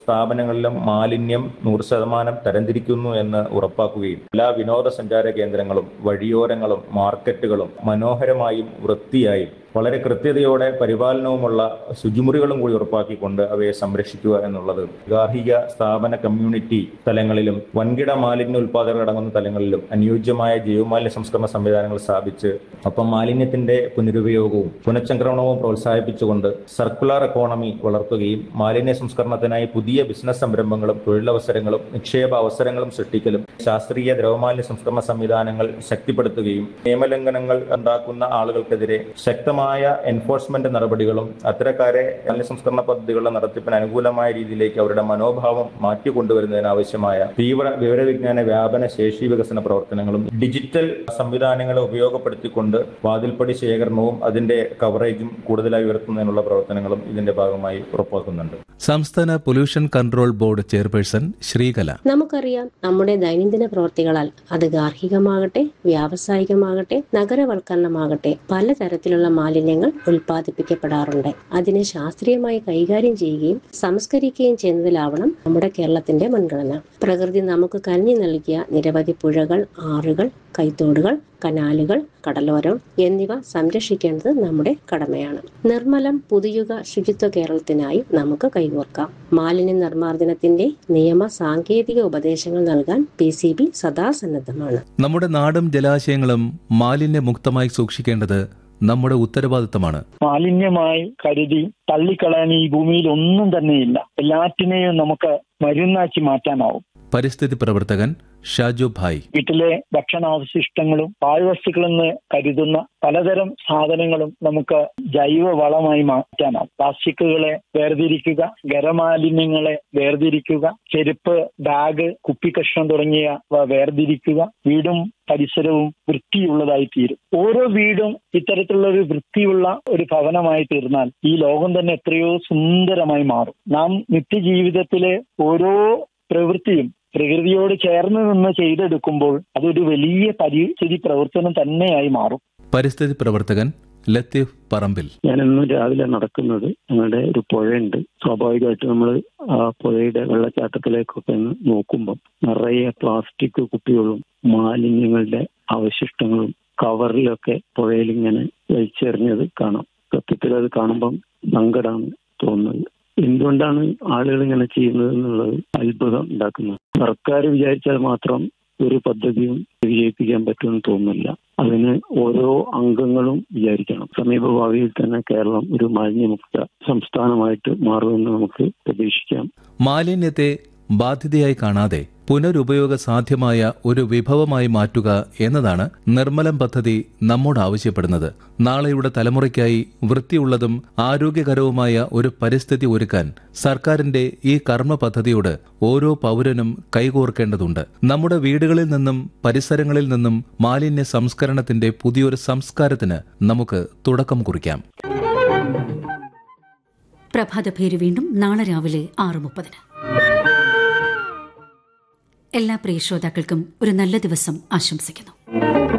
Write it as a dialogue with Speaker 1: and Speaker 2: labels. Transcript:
Speaker 1: സ്ഥാപനങ്ങളിലും മാലിന്യം നൂറ് ശതമാനം തരംതിരിക്കുന്നു എന്ന് ഉറപ്പാക്കുകയും എല്ലാ വിനോദസഞ്ചാര കേന്ദ്രങ്ങളും വഴിയോരങ്ങളും മാർക്കറ്റുകളും മനോഹരമായും വൃത്തിയായും വളരെ കൃത്യതയോടെ പരിപാലനവുമുള്ള ശുചിമുറികളും കൂടി ഉറപ്പാക്കിക്കൊണ്ട് അവയെ സംരക്ഷിക്കുക എന്നുള്ളത് ഗാർഹിക സ്ഥാപന കമ്മ്യൂണിറ്റി തലങ്ങളിലും വൻകിട മാലിന്യ ഉൽപ്പാദകർ അടങ്ങുന്ന തലങ്ങളിലും അനുയോജ്യമായ ജൈവമാലിന്യ സംസ്കരണ സംവിധാനങ്ങൾ സ്ഥാപിച്ച് ഒപ്പം മാലിന്യത്തിന്റെ പുനരുപയോഗവും പുനഃചംക്രമണവും പ്രോത്സാഹിപ്പിച്ചുകൊണ്ട് സർക്കുലർ എക്കോണമി വളർത്തുകയും മാലിന്യ സംസ്കരണത്തിനായി പുതിയ ബിസിനസ് സംരംഭങ്ങളും തൊഴിലവസരങ്ങളും നിക്ഷേപ അവസരങ്ങളും സൃഷ്ടിക്കലും ശാസ്ത്രീയ ദ്രവമാലിന്യ സംസ്കരണ സംവിധാനങ്ങൾ ശക്തിപ്പെടുത്തുകയും നിയമലംഘനങ്ങൾ ഉണ്ടാക്കുന്ന ആളുകൾക്കെതിരെ ശക്തമായ എൻഫോഴ്സ്മെന്റ് നടപടികളും അത്തരക്കാരെ മാലിന്യ സംസ്കരണ പദ്ധതികളുടെ നടത്തിപ്പിന് അനുകൂലമായ രീതിയിലേക്ക് അവരുടെ മനോഭാവം മാറ്റിക്കൊണ്ടുവരുന്നതിനാവശ്യമായ തീവ്ര വിവരവിജ്ഞാന വ്യാപന ശേഷി വികസന പ്രവർത്തനങ്ങളും ഡിജിറ്റൽ സംവിധാനങ്ങളെ ഉപയോഗപ്പെടുത്തിക്കൊണ്ട് വാതിൽപ്പടി ശേഖരണവും അതിന്റെ കവറേജും കൂടുതലായി ഉയർത്തുന്നതിനുള്ള പ്രവർത്തനങ്ങളും ഇതിന്റെ ഭാഗമായി ഉറപ്പാക്കുന്നുണ്ട്
Speaker 2: സംസ്ഥാന pollution control board chairperson Sreekala
Speaker 3: നമുക്കറിയാം നമ്മുടെ ദൈനംദിന പ്രവർത്തികളാൽ അത് ഗാർഹികമാകട്ടെ വ്യാവസായികമാകട്ടെ നഗരവൽക്കരണമാകട്ടെ പലതരത്തിലുള്ള മാലിന്യങ്ങൾ ഉൽപ്പാദിപ്പിക്കപ്പെടാറുണ്ട് അതിനെ ശാസ്ത്രീയമായി കൈകാര്യം ചെയ്യുകയും സംസ്കരിക്കുകയും ചെയ്യുന്നതിലാവണം നമ്മുടെ കേരളത്തിന്റെ മുൻഗണന പ്രകൃതി നമുക്ക് കനിഞ്ഞു നൽകിയ നിരവധി പുഴകൾ ആറുകൾ കൈത്തോടുകൾ കനാലുകൾ കടലോരം എന്നിവ സംരക്ഷിക്കേണ്ടത് നമ്മുടെ കടമയാണ് നിർമ്മലം പുതുയുഗ ശുചിത്വ കേരളത്തിനായി നമുക്ക് കൈകോർക്കാം മാലിന്യ നിർമ്മാർജ്ജനത്തിന്റെ നിയമ സാങ്കേതിക ഉപദേശങ്ങൾ നൽകാൻ പി സി ബി സദാസന്നദ്ധമാണ്
Speaker 2: നമ്മുടെ നാടും ജലാശയങ്ങളും മാലിന്യമുക്തമായി സൂക്ഷിക്കേണ്ടത് നമ്മുടെ ഉത്തരവാദിത്തമാണ്
Speaker 4: മാലിന്യമായി കരുതി തള്ളിക്കളയാൻ ഈ ഭൂമിയിൽ ഒന്നും തന്നെയില്ല എല്ലാറ്റിനെയും നമുക്ക് മരുന്നാക്കി മാറ്റാനാവും
Speaker 2: പരിസ്ഥിതി പ്രവർത്തകൻ ഷാജു ഭായ്
Speaker 4: വീട്ടിലെ ഭക്ഷണാവശിഷ്ടങ്ങളും പാഴ്വസ്തുക്കളെന്ന് കരുതുന്ന പലതരം സാധനങ്ങളും നമുക്ക് ജൈവ വളമായി മാറ്റാനാവും പ്ലാസ്റ്റിക്കുകളെ വേർതിരിക്കുക ഖരമാലിന്യങ്ങളെ വേർതിരിക്കുക ചെരുപ്പ് ബാഗ് കുപ്പിക്കഷ്ണം തുടങ്ങിയവ വേർതിരിക്കുക വീടും പരിസരവും വൃത്തിയുള്ളതായി തീരും ഓരോ വീടും ഇത്തരത്തിലുള്ള ഒരു വൃത്തിയുള്ള ഒരു ഭവനമായി തീർന്നാൽ ഈ ലോകം തന്നെ എത്രയോ സുന്ദരമായി മാറും നാം നിത്യജീവിതത്തിലെ ഓരോ പ്രവൃത്തിയും പ്രകൃതിയോട് ചേർന്ന് നിന്ന് ചെയ്തെടുക്കുമ്പോൾ അതൊരു വലിയ പരിസ്ഥിതി പ്രവർത്തനം തന്നെയായി മാറും
Speaker 2: പരിസ്ഥിതി പ്രവർത്തകൻ ലത്തീഫ് പറമ്പിൽ
Speaker 5: ഞാൻ ഇന്ന് രാവിലെ നടക്കുന്നത് ഞങ്ങളുടെ ഒരു പുഴയുണ്ട് സ്വാഭാവികമായിട്ട് നമ്മൾ ആ പുഴയുടെ വെള്ളച്ചാട്ടത്തിലേക്കൊക്കെ ഒന്ന് നോക്കുമ്പോൾ നിറയെ പ്ലാസ്റ്റിക് കുപ്പികളും മാലിന്യങ്ങളുടെ അവശിഷ്ടങ്ങളും കവറിലൊക്കെ പുഴയിൽ ഇങ്ങനെ വലിച്ചെറിഞ്ഞത് കാണാം സത്യത്തിൽ അത് കാണുമ്പം സങ്കടമാണ് തോന്നുന്നത് എന്തുകൊണ്ടാണ് ആളുകൾ ഇങ്ങനെ ചെയ്യുന്നത് എന്നുള്ളത് അത്ഭുതം ഉണ്ടാക്കുന്നത് സർക്കാർ വിചാരിച്ചാൽ മാത്രം ഒരു പദ്ധതിയും വിജയിപ്പിക്കാൻ പറ്റുമെന്ന് തോന്നുന്നില്ല അതിന് ഓരോ അംഗങ്ങളും വിചാരിക്കണം സമീപ ഭാവിയിൽ തന്നെ കേരളം ഒരു മാലിന്യമുക്ത സംസ്ഥാനമായിട്ട് മാറുമെന്ന് നമുക്ക് പ്രതീക്ഷിക്കാം
Speaker 2: മാലിന്യത്തെ ബാധ്യതയായി കാണാതെ പുനരുപയോഗ സാധ്യമായ ഒരു വിഭവമായി മാറ്റുക എന്നതാണ് നിർമ്മലം പദ്ധതി നമ്മോട് ആവശ്യപ്പെടുന്നത് നാളെയുടെ തലമുറയ്ക്കായി വൃത്തിയുള്ളതും ആരോഗ്യകരവുമായ ഒരു പരിസ്ഥിതി ഒരുക്കാൻ സർക്കാരിന്റെ ഈ കർമ്മ പദ്ധതിയോട് ഓരോ പൗരനും കൈകോർക്കേണ്ടതുണ്ട് നമ്മുടെ വീടുകളിൽ നിന്നും പരിസരങ്ങളിൽ നിന്നും മാലിന്യ സംസ്കരണത്തിന്റെ പുതിയൊരു സംസ്കാരത്തിന് നമുക്ക് തുടക്കം കുറിക്കാം
Speaker 6: പ്രഭാതഭേരി വീണ്ടും നാളെ രാവിലെ ആറ് മുപ്പതിന് എല്ലാ പ്രിയ ശ്രോതാക്കൾക്കും ഒരു നല്ല ദിവസം ആശംസിക്കുന്നു